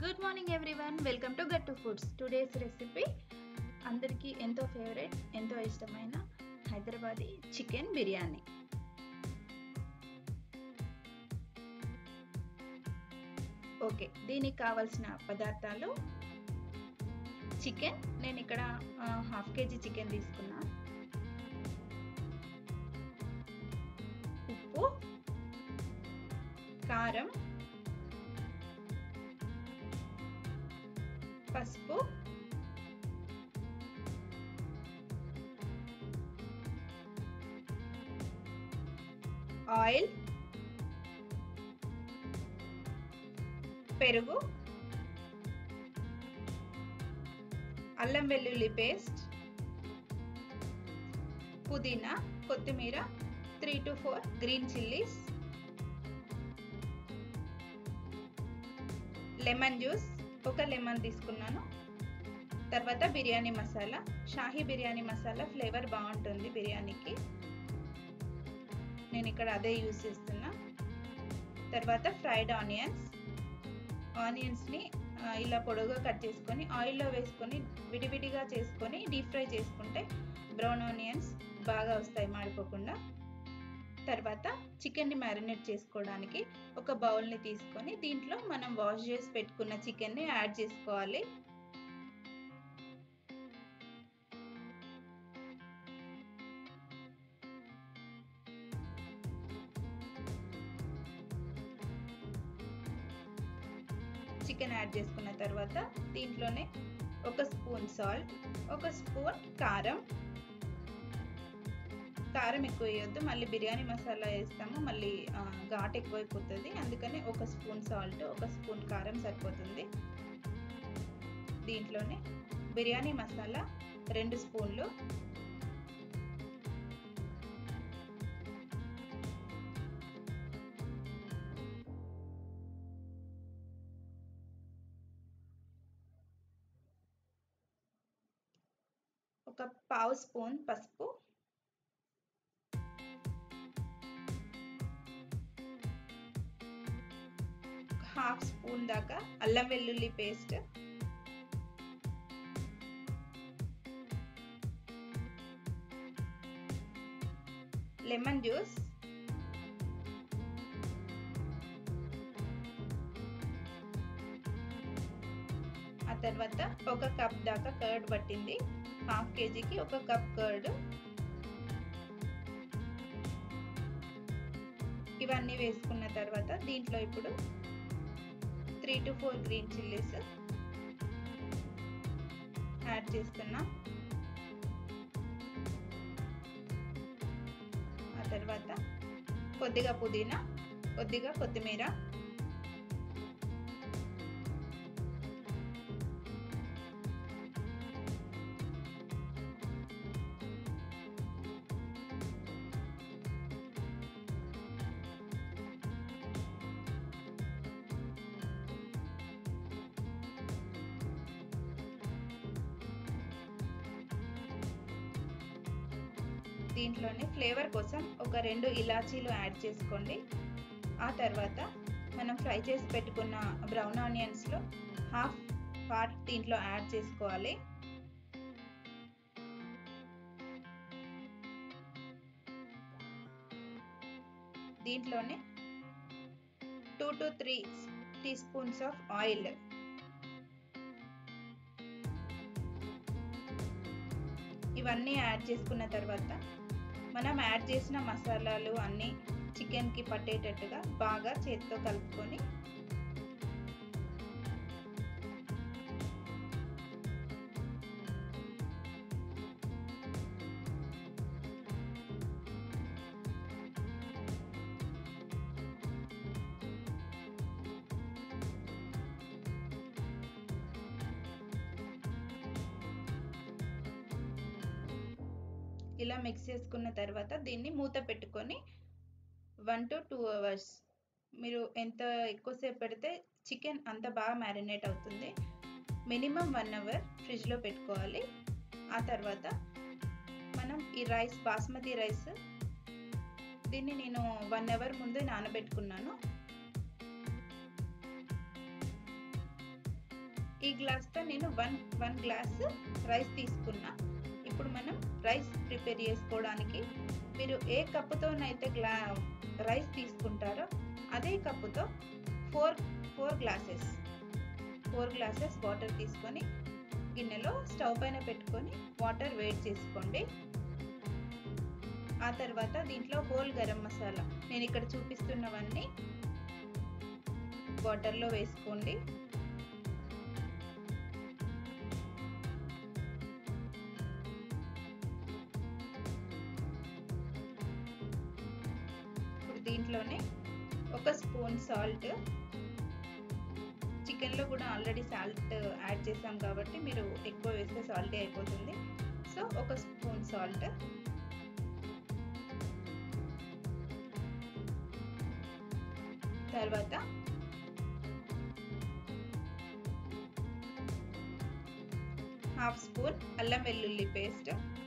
good morning everyone welcome to Gattu foods today's recipe అందరికీ ఎంతో favourite ఎంతో ఇష్టమైన హైదరాబాదీ చికెన్ బిర్యానీ ఓకే దీనికి కావాల్సిన పదార్థాలు చికెన్ నేను ఇక్కడ హాఫ్ కేజీ చికెన్ తీసుకున్నా ఉప్పు కారం పసుపు ఆయిల్ పెరుగు అల్లం వెల్లుల్లి పేస్ట్ పుదీనా కొత్తిమీర three to four green chillies lemon juice ఒక లెమన్ తీసుకున్నాను తర్వాత బిర్యానీ మసాలా షాహీ బిర్యానీ మసాలా ఫ్లేవర్ బాగుంటుంది బిర్యానీకి నేను ఇక్కడ అదే యూజ్ చేస్తున్నా తర్వాత ఫ్రైడ్ ఆనియన్స్ ఆనియన్స్ని ఇలా పొడవుగా కట్ చేసుకొని ఆయిల్లో వేసుకొని విడివిడిగా చేసుకొని డీప్ ఫ్రై చేసుకుంటే బ్రౌన్ ఆనియన్స్ బాగా వస్తాయి మాడిపోకుండా తర్వాత చికెన్ని మ్యారినేట్ చేసుకోవడానికి ఒక బౌల్ని తీసుకొని దీంట్లో మనం వాష్ చేసి పెట్టుకున్న చికెన్ని యాడ్ చేసుకోవాలి చికెన్ యాడ్ చేసుకున్న తర్వాత దీంట్లోనే ఒక స్పూన్ సాల్ట్ ఒక స్పూన్ కారం కారం ఎక్కువ వేయొద్దు మళ్ళీ బిర్యానీ మసాలా వేస్తాము మళ్ళీ ఘాట్ ఎక్కువైపోతుంది అందుకని ఒక స్పూన్ సాల్ట్ ఒక స్పూన్ కారం సరిపోతుంది దీంట్లోనే బిర్యానీ మసాలా రెండు స్పూన్లు ఒక పావు స్పూన్ పసుపు హాఫ్ స్పూన్ దాకా అల్లం వెల్లుల్లి పేస్ట్ లెమన్ జ్యూస్ ఆ తర్వాత ఒక కప్ దాకా కర్డ్ పట్టింది హాఫ్ కేజీకి ఒక కప్ కర్డ్ ఇవన్నీ వేసుకున్న తర్వాత దీంట్లో ఇప్పుడు three to four green chillies add చేస్తున్నా ఆ తర్వాత కొద్దిగా పుదీనా కొద్దిగా కొత్తిమీర దీంట్లోనే ఫ్లేవర్ కోసం ఒక రెండు ఇలాచీలు యాడ్ చేసుకోండి ఆ తర్వాత మనం ఫ్రై చేసి పెట్టుకున్న బ్రౌన్ ఆనియన్స్లో హాఫ్ పార్ట్ దీంట్లో యాడ్ చేసుకోవాలి దీంట్లోనే two to three teaspoons of oil ఇవన్నీ యాడ్ చేసుకున్న తర్వాత మనం యాడ్ చేసిన మసాలాలు అన్నీ చికెన్కి పట్టేటట్టుగా బాగా చేతితో కలుపుకొని ఇలా మిక్స్ చేసుకున్న తర్వాత దీన్ని మూత పెట్టుకొని వన్ టు టూ అవర్స్ మీరు ఎంత ఎక్కువసేపు పెడితే చికెన్ అంత బాగా మ్యారినేట్ అవుతుంది మినిమం వన్ అవర్ ఫ్రిడ్జ్లో పెట్టుకోవాలి ఆ తర్వాత మనం ఈ రైస్ బాస్మతి రైస్ దీన్ని నేను వన్ అవర్ ముందు నానబెట్టుకున్నాను ఈ గ్లాస్తో నేను వన్ వన్ గ్లాస్ రైస్ తీసుకున్నా ఇప్పుడు మనం రైస్ ప్రిపేర్ చేసుకోవడానికి మీరు ఏ కప్పుతోనైతే గ్లా రైస్ తీసుకుంటారో అదే కప్పుతో four four glasses four glasses water తీసుకొని గిన్నెలో స్టవ్ పైన పెట్టుకొని వాటర్ వేడి చేసుకోండి ఆ తర్వాత దీంట్లో హోల్ గరం మసాలా నేను ఇక్కడ చూపిస్తున్నవన్నీ వాటర్లో వేసుకోండి ఇప్పుడు దీంట్లోనే ఒక స్పూన్ సాల్ట్ చికెన్లో కూడా ఆల్రెడీ సాల్ట్ యాడ్ చేసాం కాబట్టి మీరు ఎక్కువ వేస్తే సాల్టీ అయిపోతుంది సో ఒక స్పూన్ సాల్ట్ తర్వాత హాఫ్ స్పూన్ అల్లం వెల్లుల్లి పేస్ట్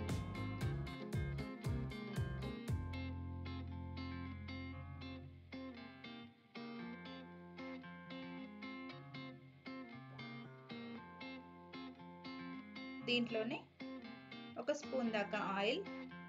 దీంట్లోనే ఒక స్పూన్ దాకా ఆయిల్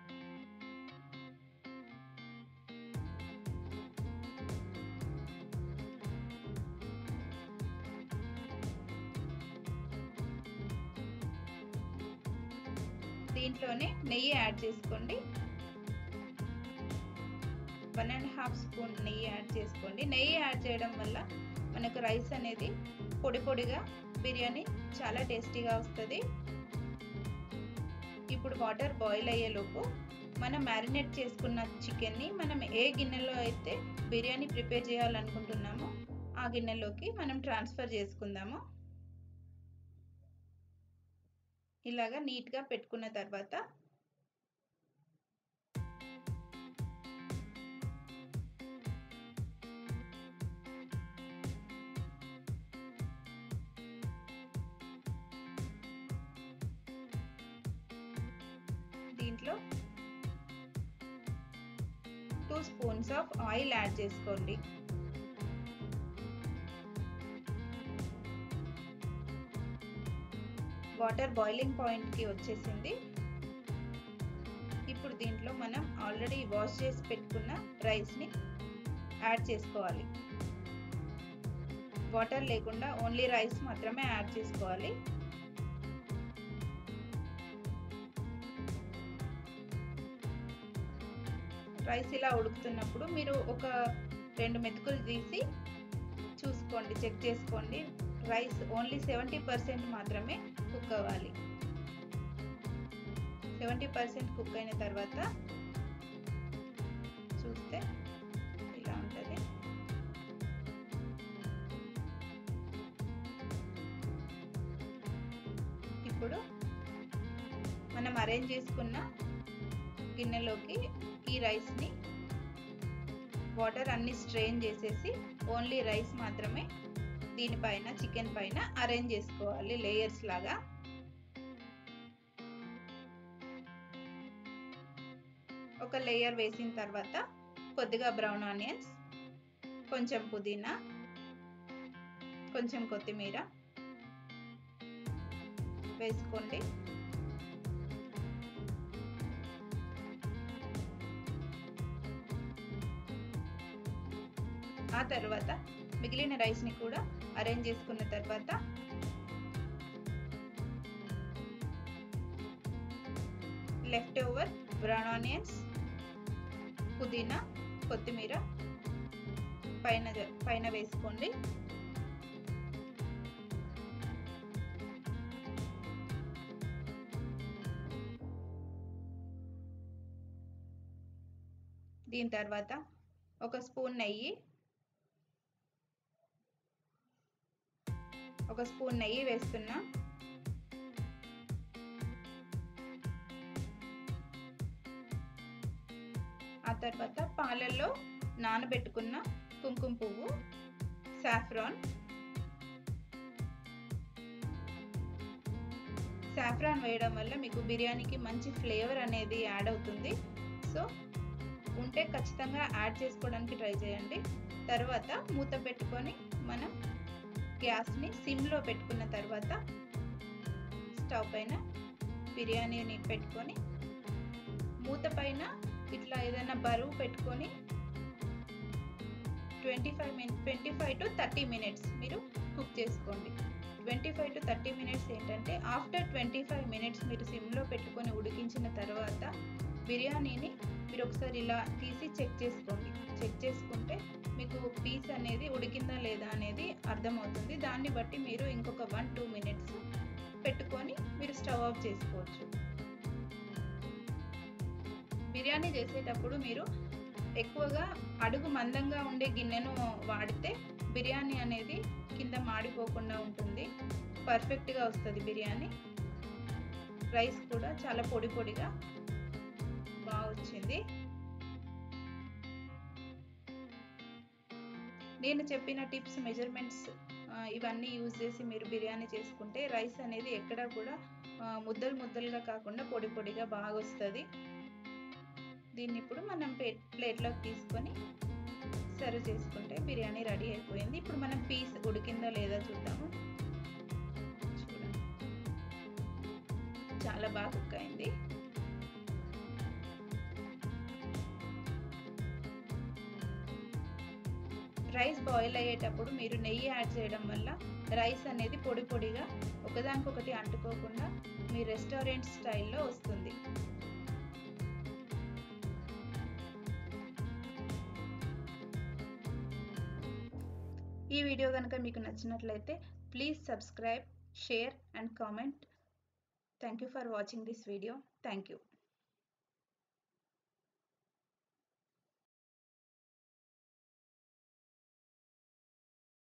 దీంట్లోనే నెయ్యి యాడ్ చేసుకోండి వన్ అండ్ హాఫ్ స్పూన్ నెయ్యి యాడ్ చేసుకోండి నెయ్యి యాడ్ చేయడం వల్ల మనకు రైస్ అనేది పొడి పొడిగా బిర్యానీ చాలా టేస్టీగా వస్తుంది ఇప్పుడు వాటర్ బాయిల్ అయ్యేలోపు మనం మ్యారినేట్ చేసుకున్న చికెన్ని మనం ఏ గిన్నెలో అయితే బిర్యానీ ప్రిపేర్ చేయాలనుకుంటున్నామో ఆ గిన్నెలోకి మనం ట్రాన్స్ఫర్ చేసుకుందాము ఇలాగా నీట్గా పెట్టుకున్న తర్వాత దీంట్లో two spoons of oil add చేసుకోండి వాటర్ బాయిలింగ్ పాయింట్కి వచ్చేసింది ఇప్పుడు దీంట్లో మనం ఆల్రెడీ వాష్ చేసి పెట్టుకున్న రైస్ని యాడ్ చేసుకోవాలి వాటర్ లేకుండా ఓన్లీ రైస్ మాత్రమే యాడ్ చేసుకోవాలి రైస్ ఇలా ఉడుకుతున్నప్పుడు మీరు ఒక రెండు మెతుకులు తీసి చూసుకోండి చెక్ చేసుకోండి రైస్ ఓన్లీ సెవెంటీ పర్సెంట్ మాత్రమే కుక్ అవ్వాలి సెవెంటీ పర్సెంట్ కుక్ అయిన తర్వాత చూస్తే ఇలా ఉంటుంది ఇప్పుడు మనం అరేంజ్ చేసుకున్న గిన్నెలోకి ఈ రైస్ని వాటర్ అన్ని స్ట్రెయిన్ చేసేసి ఓన్లీ రైస్ మాత్రమే దీనిపైన చికెన్ పైన అరేంజ్ చేసుకోవాలి లేయర్స్ లాగా ఒక లేయర్ వేసిన తర్వాత కొద్దిగా బ్రౌన్ ఆనియన్స్ కొంచెం పుదీనా కొంచెం కొత్తిమీర వేసుకోండి ఆ తర్వాత మిగిలిన రైస్ని కూడా అరేంజ్ చేసుకున్న తర్వాత లెఫ్ట్ ఓవర్ బ్రౌన్ ఆనియన్స్ పుదీనా కొత్తిమీర పైన పైన వేసుకోండి దీని తర్వాత ఒక స్పూన్ నెయ్యి ఒక స్పూన్ నెయ్యి వేస్తున్నా ఆ తర్వాత పాలల్లో నానబెట్టుకున్న కుంకుమ పువ్వు సాఫ్రాన్ సాఫ్రాన్ వేయడం వల్ల మీకు బిర్యానీకి మంచి ఫ్లేవర్ అనేది యాడ్ అవుతుంది సో ఉంటే ఖచ్చితంగా యాడ్ చేసుకోవడానికి ట్రై చేయండి తర్వాత మూత పెట్టుకొని మనం గ్యాస్ని సిమ్లో పెట్టుకున్న తర్వాత స్టవ్ పైన బిర్యానీని పెట్టుకొని మూత పైన ఇట్లా ఏదైనా బరువు పెట్టుకొని twenty five minute twenty five to thirty minutes మీరు కుక్ చేసుకోండి twenty five to thirty minutes ఏంటంటే ఆఫ్టర్ ట్వంటీ ఫైవ్ మినిట్స్ మీరు సిమ్లో పెట్టుకొని ఉడికించిన తర్వాత బిర్యానీని మీరు ఒకసారి ఇలా తీసి చెక్ చేసుకోండి చెక్ చేసుకుంటే మీకు పీస్ అనేది ఉడికిందా లేదా అనేది అర్థమవుతుంది దాన్ని బట్టి మీరు ఇంకొక వన్ టూ మినిట్స్ పెట్టుకొని మీరు స్టవ్ ఆఫ్ చేసుకోవచ్చు బిర్యానీ చేసేటప్పుడు మీరు ఎక్కువగా అడుగు మందంగా ఉండే గిన్నెను వాడితే బిర్యానీ అనేది కింద మాడిపోకుండా ఉంటుంది పర్ఫెక్ట్గా వస్తుంది బిర్యానీ రైస్ కూడా చాలా పొడి పొడిగా బాగా వచ్చింది నేను చెప్పిన టిప్స్ మెజర్మెంట్స్ ఇవన్నీ యూజ్ చేసి మీరు బిర్యానీ చేసుకుంటే రైస్ అనేది ఎక్కడ కూడా ముద్దలు ముద్దలుగా కాకుండా పొడి పొడిగా బాగా వస్తుంది దీన్ని ఇప్పుడు మనం ప్లేట్లోకి తీసుకొని సర్వ్ చేసుకుంటే బిర్యానీ రెడీ అయిపోయింది ఇప్పుడు మనం పీస్ ఉడికిందా లేదా చూద్దాము చూడండి చాలా బాగా కుక్ అయింది రైస్ బాయిల్ అయ్యేటప్పుడు మీరు నెయ్యి యాడ్ చేయడం వల్ల రైస్ అనేది పొడి పొడిగా ఒకదానికొకటి అంటుకోకుండా మీ రెస్టారెంట్ స్టైల్లో వస్తుంది ఈ వీడియో కనుక మీకు నచ్చినట్లయితే please subscribe share and comment thank you for watching this video thank you